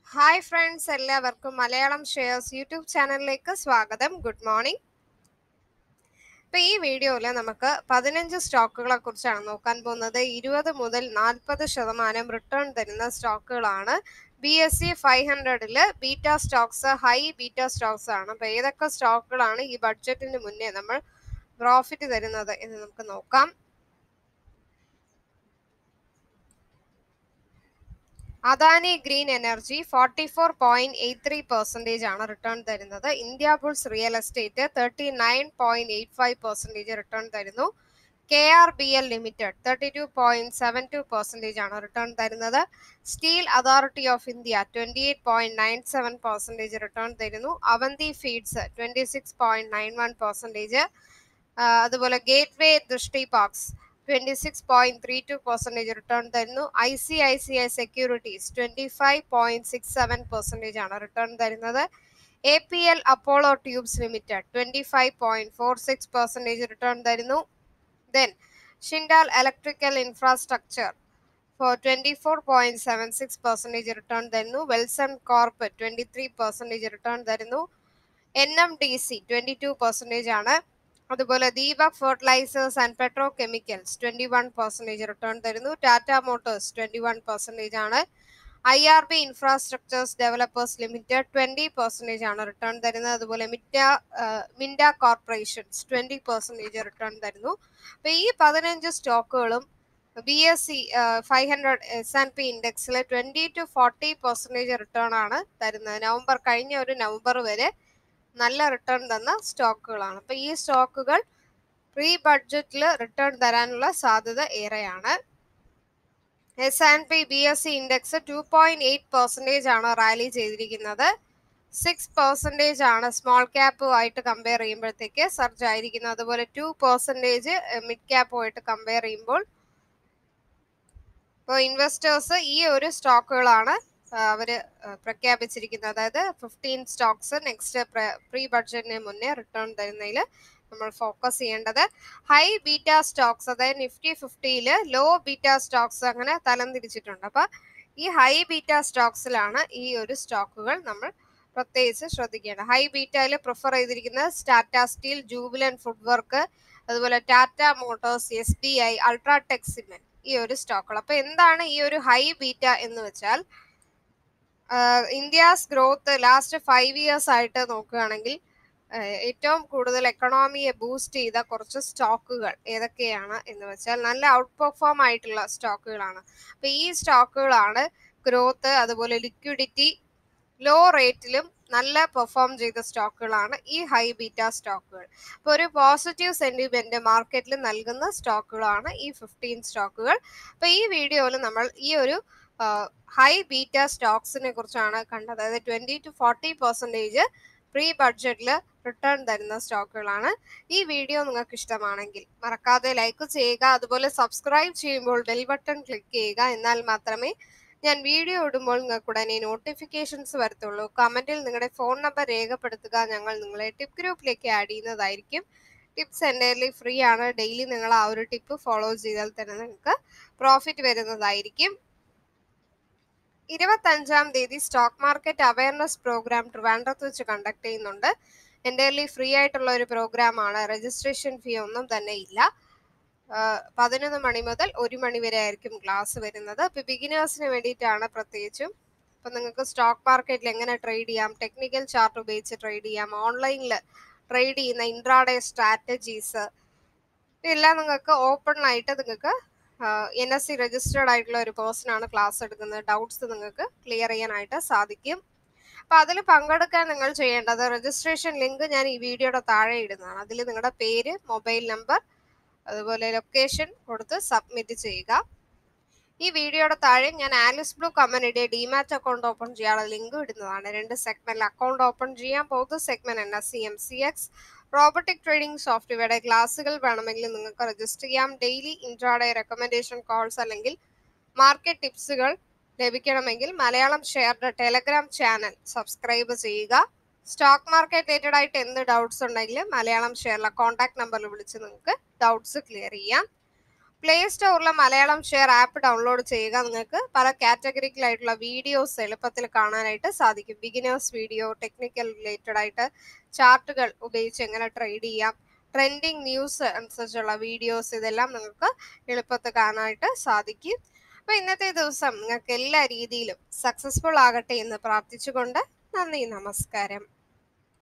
hi friends എല്ലാവർക്കും Malayalam shares YouTube ചാനലിലേക്ക് സ്വാഗതം ഗുഡ് മോർണിംഗ് ഇപ്പൊ ഈ വീഡിയോയിൽ നമുക്ക് പതിനഞ്ച് സ്റ്റോക്കുകളെ കുറിച്ചാണ് നോക്കാൻ പോകുന്നത് ഇരുപത് മുതൽ നാൽപ്പത് ശതമാനം റിട്ടേൺ തരുന്ന സ്റ്റോക്കുകളാണ് ബി എസ് സി ഫൈവ് ഹൺഡ്രഡില് beta stocks high beta stocks ആണ് അപ്പൊ ഏതൊക്കെ സ്റ്റോക്കുകളാണ് ഈ ബഡ്ജറ്റിന് മുന്നേ നമ്മൾ പ്രോഫിറ്റ് തരുന്നത് എന്ന് നമുക്ക് നോക്കാം Adani green energy forty four point eight three percentage ആണ് റിട്ടേൺ തരുന്നത് Indiabulls real estate thirty nine point eight five percentage return തരുന്നു K R B L limited thirty two point seven two percentage ആണ് return തരുന്നത് steel authority of India twenty eight point nine seven percentage return തരുന്നു Avanti feeds twenty six point nine one percentage അതുപോലെ gateway distriparks twenty six point three two percentage return തരുന്നു I C I C I securities twenty five point six seven percentage ആണ് return തരുന്നത് A P L Apollo tubes limited twenty five point four six percentage return തരുന്നു then ഷിൻഡാൽ electrical infrastructure four twenty four point seven six percentage return തരുന്നു Welspun corp twenty three percentage return തരുന്നു N M D C twenty two percentage ആണ് അതുപോലെ Deepak fertilisers and petrochemicals twenty one percentage return തരുന്നു Tata motors twenty one percentage ആണ് I R B infrastructures developers limited twenty percentage ആണ് return തരുന്നത് അതുപോലെ മിറ്റ Minda corporations twenty percentage return തരുന്നു അപ്പൊ ഈ പതിനഞ്ച് സ്റ്റോക്കുകളും B S C five hundred S and P ഇൻഡെക്സിൽ twenty two forty percentage return ആണ് തരുന്നത് നവംബർ കഴിഞ്ഞ ഒരു നവംബർ വരെ നല്ല റിട്ടേൺ തന്ന സ്റ്റോക്കുകളാണ് അപ്പൊ ഈ സ്റ്റോക്കുകൾ പ്രീ ബഡ്ജറ്റിൽ റിട്ടേൺ തരാനുള്ള സാധ്യത ഏറെയാണ് S and P B S C index two point eight percentage ആണ് റാലി ചെയ്തിരിക്കുന്നത് സിക്സ് പെർസെൻറ്റേജ് ആണ് സ്മോൾ ക്യാപ്പുമായിട്ട് കമ്പയർ ചെയ്യുമ്പോഴത്തേക്ക് സർജ് ആയിരിക്കുന്നത് അതുപോലെ ടു പെർസെൻറ്റേജ് മിഡ് ക്യാപ്പുമായിട്ട് കമ്പയർ ചെയ്യുമ്പോൾ ഇപ്പോൾ ഇൻവെസ്റ്റേഴ്സ് ഈ ഒരു സ്റ്റോക്കുകളാണ് അവർ പ്രഖ്യാപിച്ചിരിക്കുന്നത് അതായത് ഫിഫ്റ്റീൻ സ്റ്റോക്സ് നെക്സ്റ്റ് പ്രീ ബഡ്ജറ്റിന് മുന്നേ റിട്ടേൺ തരുന്നതിൽ നമ്മൾ ഫോക്കസ് ചെയ്യേണ്ടത് ഹൈ ബീറ്റ സ്റ്റോക്സ് അതായത് നിഫ്റ്റി ഫിഫ്റ്റിയിൽ ലോ ബീറ്റ സ്റ്റോക്സ് അങ്ങനെ തലം തിരിച്ചിട്ടുണ്ട് അപ്പൊ ഈ ഹൈ ബീറ്റ സ്റ്റോക്സിലാണ് ഈ ഒരു സ്റ്റോക്കുകൾ നമ്മൾ പ്രത്യേകിച്ച് ശ്രദ്ധിക്കേണ്ടത് ഹൈ ബീറ്റയിൽ പ്രിഫർ ചെയ്തിരിക്കുന്നത് Tata steel Jubilant food work അതുപോലെ Tata motors S B I UltraTech cement ഈ ഒരു സ്റ്റോക്കുകൾ അപ്പൊ എന്താണ് ഈ ഒരു ഹൈ ബീറ്റ എന്ന് വെച്ചാൽ India's growth last five years ആയിട്ട് നോക്കുകയാണെങ്കിൽ ഏറ്റവും കൂടുതൽ എക്കണോമിയെ ബൂസ്റ്റ് ചെയ്ത കുറച്ച് സ്റ്റോക്കുകൾ ഏതൊക്കെയാണ് എന്ന് വെച്ചാൽ നല്ല ഔട്ട് പെർഫോം ആയിട്ടുള്ള സ്റ്റോക്കുകളാണ് അപ്പൊ ഈ സ്റ്റോക്കുകളാണ് ഗ്രോത്ത് അതുപോലെ ലിക്വിഡിറ്റി ലോ റേറ്റിലും നല്ല പെർഫോം ചെയ്ത സ്റ്റോക്കുകളാണ് ഈ ഹൈ ബീറ്റ സ്റ്റോക്കുകൾ അപ്പോൾ ഒരു പോസിറ്റീവ് സെന്റിമെന്റ് മാർക്കറ്റിൽ നൽകുന്ന സ്റ്റോക്കുകളാണ് ഈ ഫിഫ്റ്റീൻ സ്റ്റോക്കുകൾ അപ്പോൾ ഈ വീഡിയോയിൽ നമ്മൾ ഈ ഒരു ഹൈ ബീറ്റ സ്റ്റോക്സിനെ കുറിച്ചാണ് കണ്ടത് അതായത് twenty two forty percentage pre ബഡ്ജറ്റിൽ റിട്ടേൺ തരുന്ന സ്റ്റോക്കുകളാണ് ഈ വീഡിയോ നിങ്ങൾക്ക് ഇഷ്ടമാണെങ്കിൽ മറക്കാതെ ലൈക്ക് ചെയ്യുക അതുപോലെ സബ്സ്ക്രൈബ് ചെയ്യുമ്പോൾ ബെൽ ബട്ടൺ ക്ലിക്ക് ചെയ്യുക എന്നാൽ മാത്രമേ ഞാൻ വീഡിയോ ഇടുമ്പോൾ നിങ്ങൾക്ക് ഉടനെ നോട്ടിഫിക്കേഷൻസ് വരത്തുള്ളൂ കമന്റിൽ നിങ്ങളുടെ ഫോൺ നമ്പർ രേഖപ്പെടുത്തുക ഞങ്ങൾ നിങ്ങളെ ടിപ്പ് ഗ്രൂപ്പിലേക്ക് ആഡ് ചെയ്യുന്നതായിരിക്കും ടിപ്സ് എൻ്റയർലി ഫ്രീ ആണ് ഡെയിലി നിങ്ങൾ ആ ഒരു ടിപ്പ് ഫോളോ ചെയ്താൽ തന്നെ നിങ്ങൾക്ക് പ്രോഫിറ്റ് വരുന്നതായിരിക്കും ഇരുപത്തഞ്ചാം തീയതി സ്റ്റോക്ക് മാർക്കറ്റ് അവയർനെസ് പ്രോഗ്രാം ട്രിവാൻഡ്രത്ത് വെച്ച് കണ്ടക്ട് ചെയ്യുന്നുണ്ട് എൻ്റയർലി ഫ്രീ ആയിട്ടുള്ള ഒരു പ്രോഗ്രാം ആണ് രജിസ്ട്രേഷൻ ഫീ ഒന്നും തന്നെ ഇല്ല പതിനൊന്ന് മണി മുതൽ ഒരു മണി വരെ ആയിരിക്കും ക്ലാസ് വരുന്നത് അപ്പോൾ ബിഗിനേഴ്സിന് വേണ്ടിയിട്ടാണ് പ്രത്യേകിച്ചും അപ്പം നിങ്ങൾക്ക് സ്റ്റോക്ക് മാർക്കറ്റിൽ എങ്ങനെ ട്രേഡ് ചെയ്യാം ടെക്നിക്കൽ ചാർട്ട് ഉപയോഗിച്ച് ട്രേഡ് ചെയ്യാം ഓൺലൈനിൽ ട്രേഡ് ചെയ്യുന്ന ഇൻട്രാഡേ സ്ട്രാറ്റജീസ് ഇതെല്ലാം നിങ്ങൾക്ക് ഓപ്പൺ ആയിട്ട് നിങ്ങൾക്ക് എൻ എസ് സി രജിസ്റ്റേർഡ് ആയിട്ടുള്ള ഒരു പേഴ്സൺ ആണ് ക്ലാസ് എടുക്കുന്നത് ഡൗട്ട്സ് നിങ്ങൾക്ക് ക്ലിയർ ചെയ്യാനായിട്ട് സാധിക്കും അപ്പൊ അതിൽ പങ്കെടുക്കാൻ നിങ്ങൾ ചെയ്യേണ്ടത് രജിസ്ട്രേഷൻ ലിങ്ക് ഞാൻ ഈ വീഡിയോയുടെ താഴെ ഇടുന്നതാണ് അതിൽ നിങ്ങളുടെ പേര് മൊബൈൽ നമ്പർ അതുപോലെ ലൊക്കേഷൻ കൊടുത്ത് സബ്മിറ്റ് ചെയ്യുക ഈ വീഡിയോയുടെ താഴെ ഞാൻ ആലിസ് ബ്ലൂ കമ്പനിയുടെ ഡിമാറ്റ് അക്കൗണ്ട് ഓപ്പൺ ചെയ്യാനുള്ള ലിങ്ക് ഇടുന്നതാണ് രണ്ട് സെഗ്മെന്റിൽ അക്കൗണ്ട് ഓപ്പൺ ചെയ്യാം പോകുന്ന segment N S C M C X robotic trading സോഫ്റ്റ്വെയറുടെ ക്ലാസ്സുകൾ വേണമെങ്കിൽ നിങ്ങൾക്ക് രജിസ്റ്റർ ചെയ്യാം ഡെയിലി ഇൻട്രാഡേ റെക്കമെൻഡേഷൻ കോൾസ് അല്ലെങ്കിൽ മാർക്കറ്റ് ടിപ്സുകൾ ലഭിക്കണമെങ്കിൽ മലയാളം ഷെയറുടെ ടെലഗ്രാം ചാനൽ സബ്സ്ക്രൈബ് ചെയ്യുക സ്റ്റോക്ക് മാർക്കറ്റ് റിലേറ്റഡ് ആയിട്ട് എന്ത് ഡൗട്ട്സ് ഉണ്ടെങ്കിലും മലയാളം ഷെയറിലെ കോൺടാക്ട് നമ്പറിൽ വിളിച്ച് നിങ്ങൾക്ക് ഡൗട്ട്സ് ക്ലിയർ ചെയ്യാം പ്ലേ സ്റ്റോറിലെ മലയാളം ഷെയർ ആപ്പ് ഡൗൺലോഡ് ചെയ്യുക നിങ്ങൾക്ക് പല കാറ്റഗറിക്കലായിട്ടുള്ള വീഡിയോസ് എളുപ്പത്തിൽ കാണാനായിട്ട് സാധിക്കും ബിഗിനേഴ്സ് വീഡിയോ ടെക്നിക്കൽ റിലേറ്റഡ് ആയിട്ട് ചാർട്ടുകൾ ഉപയോഗിച്ച് എങ്ങനെ ട്രേഡ് ചെയ്യാം ട്രെൻഡിങ് ന്യൂസ് അനുസരിച്ചുള്ള വീഡിയോസ് ഇതെല്ലാം നിങ്ങൾക്ക് എളുപ്പത്തിൽ കാണാനായിട്ട് സാധിക്കും അപ്പൊ ഇന്നത്തെ ദിവസം നിങ്ങൾക്ക് എല്ലാ രീതിയിലും സക്സസ്ഫുൾ ആകട്ടെ എന്ന് പ്രാർത്ഥിച്ചുകൊണ്ട് നന്ദി നമസ്കാരം